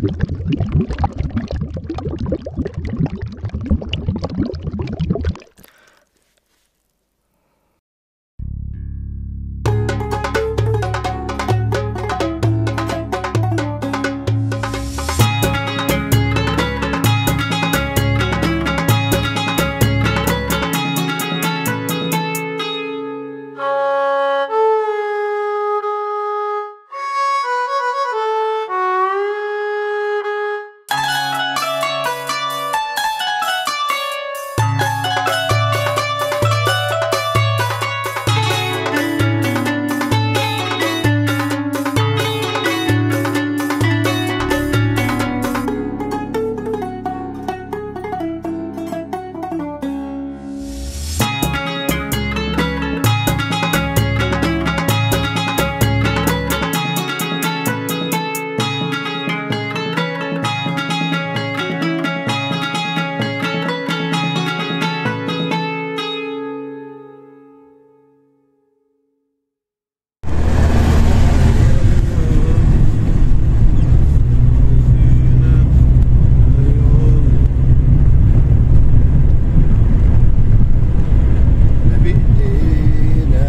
بإيدينا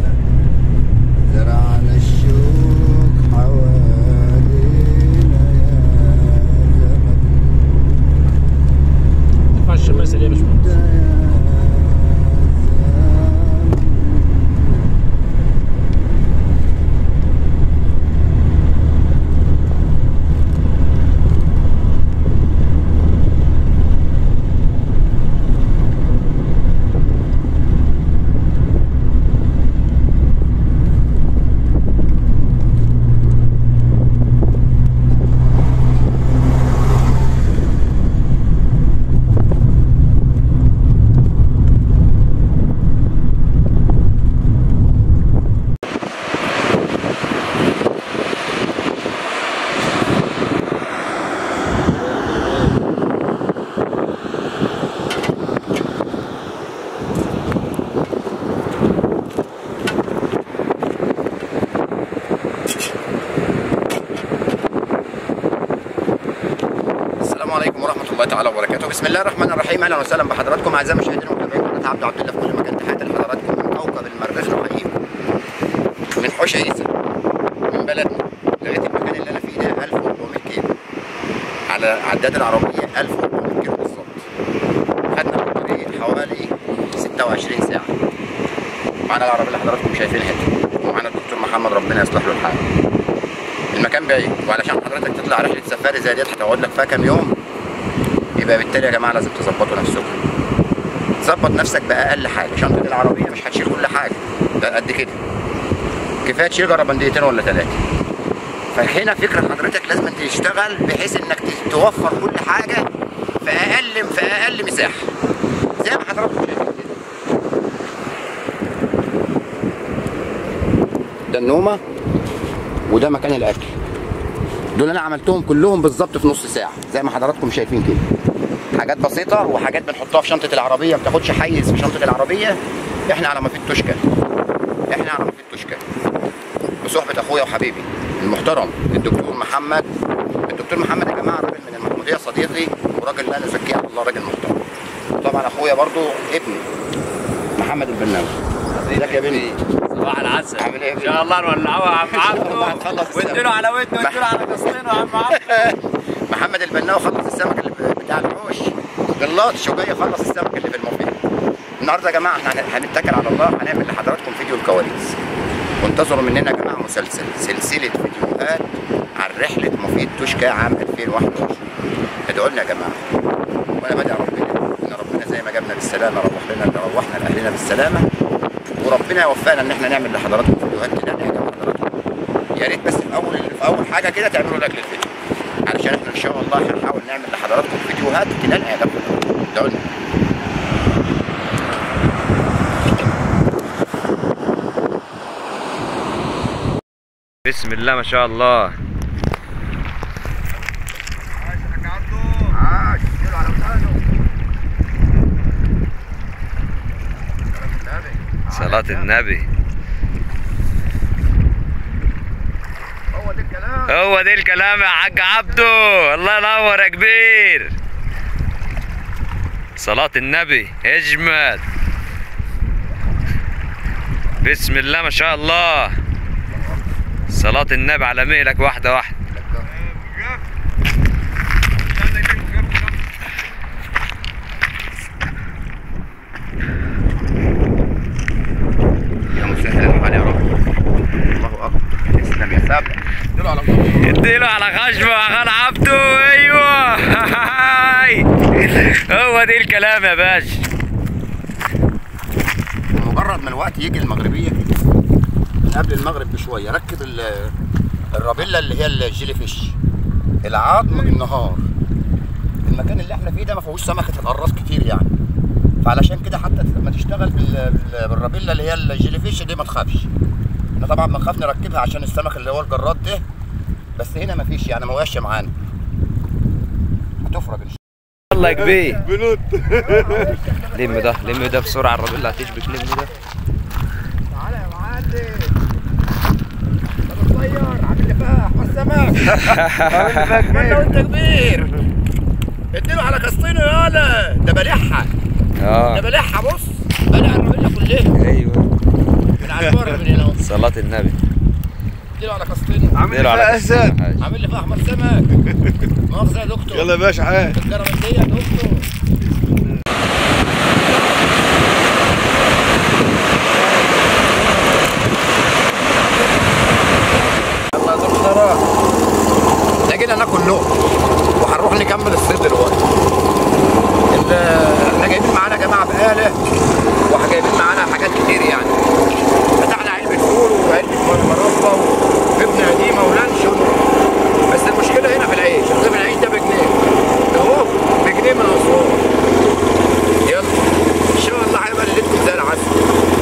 زرعنا الشوق حوالينا يا زمن ينفع الشماسة ليه يا باشمهندس؟ يا زمن السلام عليكم ورحمة الله تعالى وبركاته، بسم الله الرحمن الرحيم، أهلا وسهلا بحضراتكم أعزائي المشاهدين ومتابعين قناة عبد عبد الله في كل مكان، تحياتي لحضراتكم من كوكب المريخ الرحيم. من حوش عيسى من بلدنا لغاية المكان اللي أنا فيه ده 1400 كيلو. على عداد العربية 1400 كيلو بالظبط. خدنا في الطريق حوالي 26 ساعة. معانا العربية اللي حضراتكم شايفينها دي، ومعانا الدكتور محمد ربنا يصلح له الحال. المكان بعيد وعلشان حضرتك تطلع رحله سفاري زي ديت هتقعد لك فيها كام يوم يبقى بالتالي يا جماعه لازم تظبطوا نفسكم ظبط نفسك باقل حاجه شنطه العربيه مش هتشيل كل حاجه ده قد كده كفايه تشيل جربنديتين ولا ثلاثه فهنا فكره حضرتك لازم تشتغل بحيث انك ت- توفر كل حاجه في اقل في اقل مساحه زي ما حضراتكم شايفين كده ده النومه وده مكان الاكل دول انا عملتهم كلهم بالظبط في نص ساعه زي ما حضراتكم شايفين كده حاجات بسيطه وحاجات بنحطها في شنطه العربيه ما بتاخدش حيز في شنطه العربيه احنا على ما في التشكل احنا على ما في التشكل بصحبه اخويا وحبيبي المحترم الدكتور محمد الدكتور محمد يا جماعه راجل من المحموديه صديقي وراجل لا نزكيه على الله راجل محترم طبعا اخويا برضو ابني محمد البناوي ازيك يا بني صباح العسل عامل ايه يا ان شاء الله نولعوها يا عم الله عبده هنخلص واديله على ودنه واديله على قسطينه يا عم عبده محمد البناوي خلص السمك اللي بتاع الحوش جلاطش وجاي يخلص السمك اللي في المفيد النهارده يا جماعه احنا هن- هنتكل على الله هنعمل لحضراتكم فيديو الكواليس وانتظروا مننا يا جماعه مسلسل سلسله فيديوهات عن رحله مفيد توشكا عام 2021 ادعوا لنا يا جماعه وانا بدعي ربنا ان ربنا زي ما جابنا بالسلامه روح لنا روحنا لاهلنا بالسلامه وربنا يوفقنا ان احنا نعمل لحضراتكم فيديوهات تنال اعجاب حضراتكم يا ريت بس في اول في اول حاجه كده تعملوا لايك للفيديو علشان احنا ان شاء الله هنحاول نعمل لحضراتكم فيديوهات تنال اعجابكم ادعوا لنا بسم الله ما شاء الله عاش شيلوا على ودانه صلاة النبي هو ده الكلام هو هو ده الكلام يا حاج عبده الله ينور يا كبير صلاة النبي اجمد بسم الله ما شاء الله صلاة النبي على مهلك واحدة واحدة يا مسهل الحال يا رب الله اكبر تسلم يا سابع اديله على الله اديله على خشبه يا خال عبده ايوه هو ده الكلام يا باشا مجرد ما الوقت يجي المغربيه كده من قبل المغرب بشويه ركب ال- الرابيلا اللي هي الجيلي فيش العظم بالنهار المكان اللي احنا فيه ده ما فيهوش سمكه القراص كتير يعني فعلشان كده حتى لما تشتغل بال- بال- بالرابيلا اللي هي الجيلي فيش دي ما تخافش احنا طبعا بنخاف نركبها عشان السمك اللي هو الجراد ده بس هنا ما فيش يعني ما وقعش معانا هتفرج ان شاء الله يا كبير بنوت لم ده لم ده بسرعه الراجل اللي هتشبك لم ده تعالى يا معلم صغير عامل لي فيها احمر سمك ما انت وانت كبير اديله على قسطينه يالا ده بلعها ده اه بلعها بص بلع الرابيلا كلها ايوه من على البر من هنا اهو. صلاة النبي اديله على قسطينه اديله على اسد كسر. عامل لي فيها احمر سمك مؤاخذه يا دكتور يلا يا باشا عاد الكرامنديه يا دكتور يلا يا دكتور احنا جينا ناكل لقمه وهنروح نكمل الصيد دلوقتي ال- احنا جايبين معانا يا جماعه بقاله وجايبين معانا حاجات كتير يعني فتحنا علبه فول وعلبه مربى وجبنه قديمه ولانشون بس المشكله هنا في العيش رغيف العيش ده بجنيه ده هو بجنيه من اسوان يلا ان شاء الله هيبقى ليلتكم زي العسل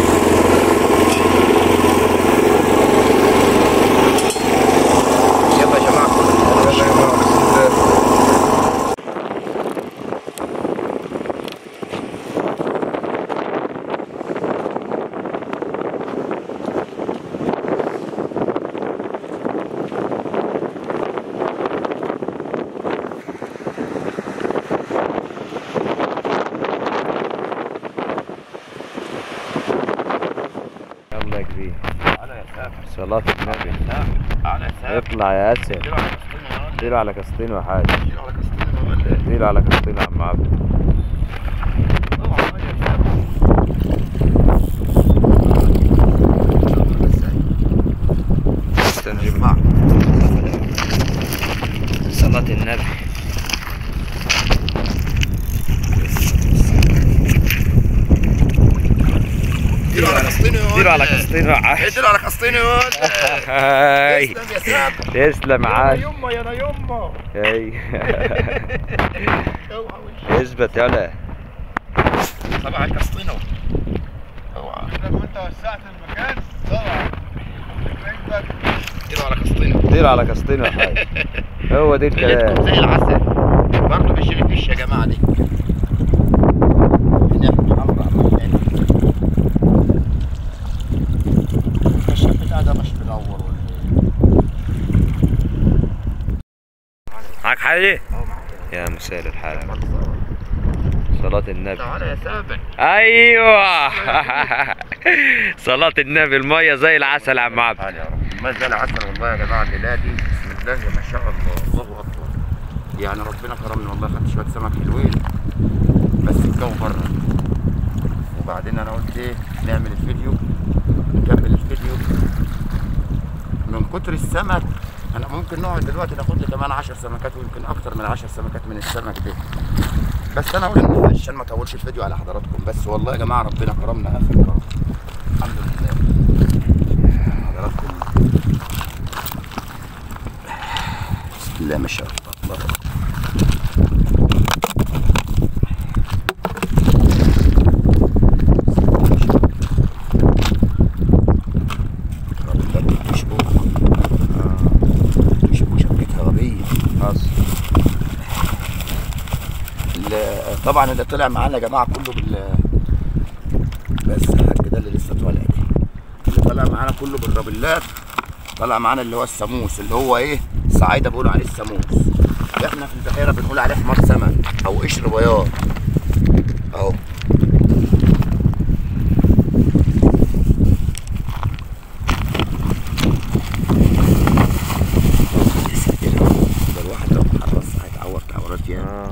يلا يا جماعه يلا يا جماعه بسم الله يلا يا كبير تعالى يا سافر صلاة النبي تعالى يا سافر اطلع يا اسد اديله على قسطينه اديله على كاستين وحاجة اديله على قسطينه اديله على كاستين يا عم عبد اوعى يا سافر استنجب صلاة النبي اديله على قسطينه يا اديله على ولد. كاستين وحاجة اديله على قسطينه يا ولد. هاي تسلم يا سافر تسلم يا عاش يما يا يما هاي اوعى وش اثبت يلا طبعا القسطينه اوعى لو انت وسعت المكان طبعا اديله على قسطينه اديله على كاستين وحاجة هو دي ليلتكم الكلام زي العسل برضه بيشيل الفيش يا جماعه دي هنا حمرا هنا. الكشاف بتاع ده مش منور ولا ايه؟ معاك حاجة؟ يا مساء الحال صلاة النبي تعالى يا سابع ايوه صلاة النبي المية زي العسل يا عم عبد تعالى يا رب ما زال عسل والله يا جماعه الليله دي بسم الله ما شاء الله الله اكبر يعني ربنا كرمني والله خدت شويه سمك حلوين بس الجو بره وبعدين انا قلت ايه نعمل الفيديو نكمل الفيديو من كتر السمك انا ممكن نقعد دلوقتي ناخد لي كمان 10 سمكات ويمكن اكتر من 10 سمكات من السمك ده بس انا اقول إن عشان ما اطولش الفيديو على حضراتكم بس والله يا جماعه ربنا كرمنا اخر كرم الحمد لله حضراتكم بسم الله ما شاء الله الله أكبر. ربنا تشبوه تشبوه شبكتها غبية حصل ال- طبعا اللي طلع معانا يا جماعه كله بال بس الحاج ده اللي لسه طالع ده اللي طلع معانا كله بالرابلات طلع معانا اللي هو الساموس اللي هو ايه الصعايده بيقولوا عليه الساموس احنا في البحيره بنقول عليه حمار سمك او قشر بياض اهو يا ساتر يا رب. ده الواحد لو اتحرص هيتعور تعورات ياما اه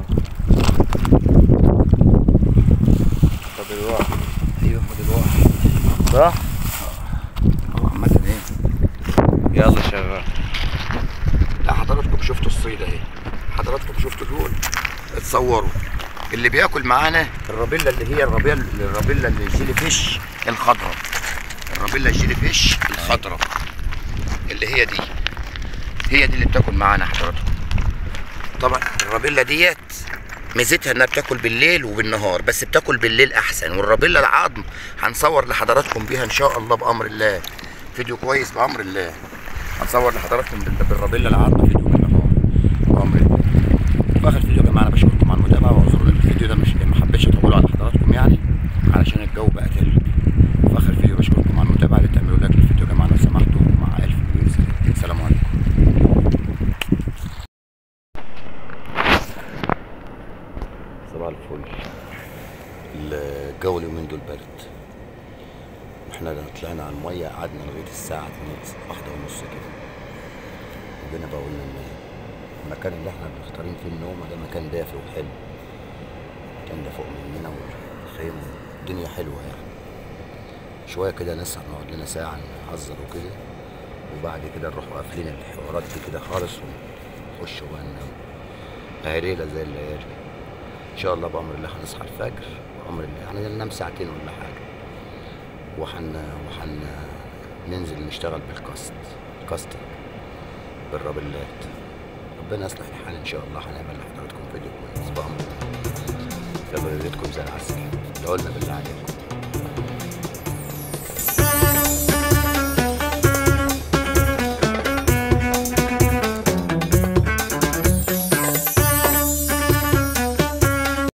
طب الواحد ايوه خد الواحد صح اه عامة ايه يلا شغال لا حضراتكم شفتوا الصيد اهي حضراتكم شفتوا دول اتصوروا اللي بياكل معانا الرابيلا اللي هي الرابيلا الرابيلا اللي الجيلي فيش الخضراء الرابيلا الجيلي فيش الخضراء اللي هي دي هي دي اللي بتاكل معانا حضراتكم طبعا الرابيلا ديت ميزتها انها بتاكل بالليل وبالنهار بس بتاكل بالليل احسن والرابيلا العظم هنصور لحضراتكم بيها ان شاء الله بامر الله فيديو كويس بامر الله هنصور لحضراتكم بال- بالرابيلا العظم فيديو بالنهار بامر الله في اخر فيديو يا جماعه انا بشكركم على المتابعه واعذروا ان الفيديو ده مش ما حبيتش اطوله على حضراتكم يعني علشان الجو بقى تلج في اخر فيديو بشكركم على المتابعه اللي تعملوا لايك للفيديو يا جماعه لو سمحتوا مع الف مليون سلام السلام عليكم صباح الفل الجو اليومين دول برد احنا طلعنا على الميه قعدنا لغايه الساعه 2 واحدة ونص كده وجينا بقى قلنا ننام المكان اللي احنا مختارين فيه النوم ده مكان دافي وحلو المكان ده فوق مننا والخيم الدنيا حلوه يعني شويه كده نسهر نقعد لنا ساعه نهزر وكده وبعد كده نروح قافلين الحوارات دي كده خالص ونخش بقى ننام اهي ليله زي الليالي ان شاء الله بامر الله هنصحى الفجر بامر الله يعني ننام ساعتين ولا حاجه وحن وحن ننزل نشتغل بالكاست كاستنج بالرابلات ربنا يصلح الحال ان شاء الله هنعمل لحضراتكم فيديو كويس بامر الله يلا ريتكم زي العسل ادعوا لنا بالله عليكم